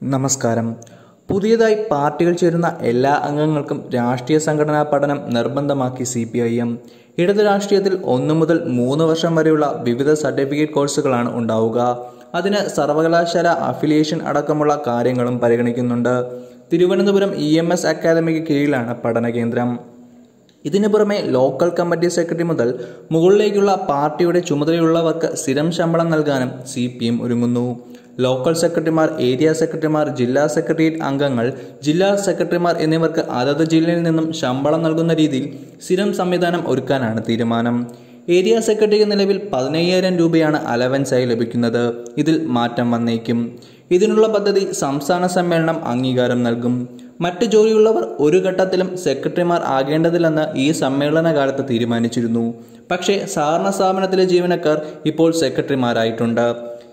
നമസ്കാരം പുതിയതായി പാർട്ടികൾ ചേരുന്ന എല്ലാ അംഗങ്ങൾക്കും രാഷ്ട്രീയ സംഘടനാ പഠനം നിർബന്ധമാക്കി സി പി ഐ എം ഇടത് രാഷ്ട്രീയത്തിൽ ഒന്നു മുതൽ മൂന്ന് വർഷം വരെയുള്ള വിവിധ സർട്ടിഫിക്കറ്റ് കോഴ്സുകളാണ് ഉണ്ടാവുക അതിന് സർവകലാശാല അഫിലിയേഷൻ അടക്കമുള്ള കാര്യങ്ങളും പരിഗണിക്കുന്നുണ്ട് തിരുവനന്തപുരം ഇ എം എസ് അക്കാദമിക്ക് കീഴിലാണ് പഠന കേന്ദ്രം ഇതിനു പുറമെ ലോക്കൽ കമ്മിറ്റി സെക്രട്ടറി മുതൽ മുകളിലേക്കുള്ള പാർട്ടിയുടെ ചുമതലയുള്ളവർക്ക് സ്ഥിരം ശമ്പളം നൽകാനും സി പി എം ഒരുങ്ങുന്നു ലോക്കൽ സെക്രട്ടറിമാർ ഏരിയ സെക്രട്ടറിമാർ ജില്ലാ സെക്രട്ടേറിയറ്റ് അംഗങ്ങൾ ജില്ലാ സെക്രട്ടറിമാർ എന്നിവർക്ക് അതത് ജില്ലയിൽ നിന്നും ശമ്പളം നൽകുന്ന രീതിയിൽ സ്ഥിരം സംവിധാനം ഒരുക്കാനാണ് തീരുമാനം ഏരിയ സെക്രട്ടറിക്ക് നിലവിൽ പതിനയ്യായിരം രൂപയാണ് അലവൻസായി ലഭിക്കുന്നത് ഇതിൽ മാറ്റം വന്നേക്കും ഇതിനുള്ള പദ്ധതി സംസ്ഥാന സമ്മേളനം അംഗീകാരം നൽകും മറ്റ് ജോലിയുള്ളവർ ഒരു ഘട്ടത്തിലും സെക്രട്ടറിമാർ ആകേണ്ടതില്ലെന്ന് ഈ സമ്മേളന കാലത്ത് തീരുമാനിച്ചിരുന്നു പക്ഷേ സഹകരണ സ്ഥാപനത്തിലെ ജീവനക്കാർ ഇപ്പോൾ സെക്രട്ടറിമാരായിട്ടുണ്ട്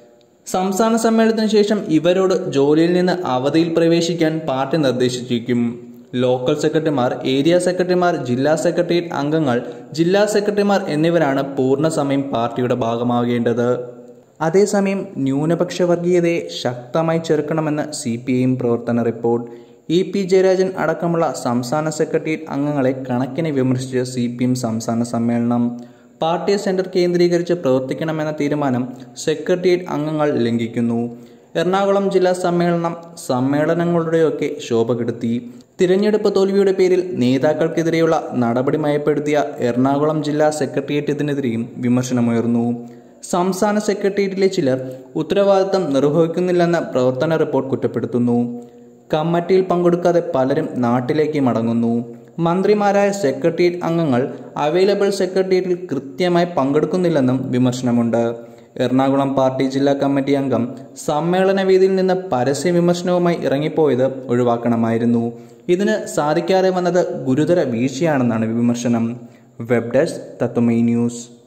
സംസ്ഥാന സമ്മേളനത്തിന് ശേഷം ഇവരോട് ജോലിയിൽ നിന്ന് അവധിയിൽ പ്രവേശിക്കാൻ പാർട്ടി നിർദ്ദേശിച്ചിരിക്കും ലോക്കൽ സെക്രട്ടറിമാർ ഏരിയ സെക്രട്ടറിമാർ ജില്ലാ സെക്രട്ടേറിയറ്റ് അംഗങ്ങൾ ജില്ലാ സെക്രട്ടറിമാർ എന്നിവരാണ് പൂർണ്ണസമയം പാർട്ടിയുടെ ഭാഗമാകേണ്ടത് അതേസമയം ന്യൂനപക്ഷ വർഗീയതയെ ശക്തമായി ചെറുക്കണമെന്ന് സി പി ഐ എം പ്രവർത്തന റിപ്പോർട്ട് ഇ പി ജയരാജൻ അടക്കമുള്ള സംസ്ഥാന സെക്രട്ടേറിയറ്റ് അംഗങ്ങളെ കണക്കിന് വിമർശിച്ച് സി പി എം സംസ്ഥാന സമ്മേളനം പാർട്ടി സെന്റർ കേന്ദ്രീകരിച്ച് പ്രവർത്തിക്കണമെന്ന തീരുമാനം സെക്രട്ടേറിയറ്റ് അംഗങ്ങൾ ലംഘിക്കുന്നു എറണാകുളം ജില്ലാ സമ്മേളനം സമ്മേളനങ്ങളുടെയൊക്കെ ശോഭ കെടുത്തി തിരഞ്ഞെടുപ്പ് തോൽവിയുടെ പേരിൽ നേതാക്കൾക്കെതിരെയുള്ള നടപടി മയപ്പെടുത്തിയ എറണാകുളം ജില്ലാ സെക്രട്ടേറിയറ്റിനെതിരെയും വിമർശനമുയർന്നു സംസ്ഥാന സെക്രട്ടേറിയറ്റിലെ ചിലർ ഉത്തരവാദിത്തം നിർവഹിക്കുന്നില്ലെന്ന പ്രവർത്തന റിപ്പോർട്ട് കുറ്റപ്പെടുത്തുന്നു കമ്മിറ്റിയിൽ പങ്കെടുക്കാതെ പലരും നാട്ടിലേക്ക് മടങ്ങുന്നു മന്ത്രിമാരായ സെക്രട്ടേറിയറ്റ് അംഗങ്ങൾ അവൈലബിൾ സെക്രട്ടേറിയറ്റിൽ കൃത്യമായി പങ്കെടുക്കുന്നില്ലെന്നും വിമർശനമുണ്ട് എറണാകുളം പാർട്ടി ജില്ലാ കമ്മിറ്റി അംഗം സമ്മേളന വേദിയിൽ നിന്ന് പരസ്യ വിമർശനവുമായി ഇറങ്ങിപ്പോയത് ഒഴിവാക്കണമായിരുന്നു ഇതിന് സാധിക്കാതെ വന്നത് ഗുരുതര വീഴ്ചയാണെന്നാണ് വിമർശനം വെബ് ഡെസ്ക് തത്വമൈ ന്യൂസ്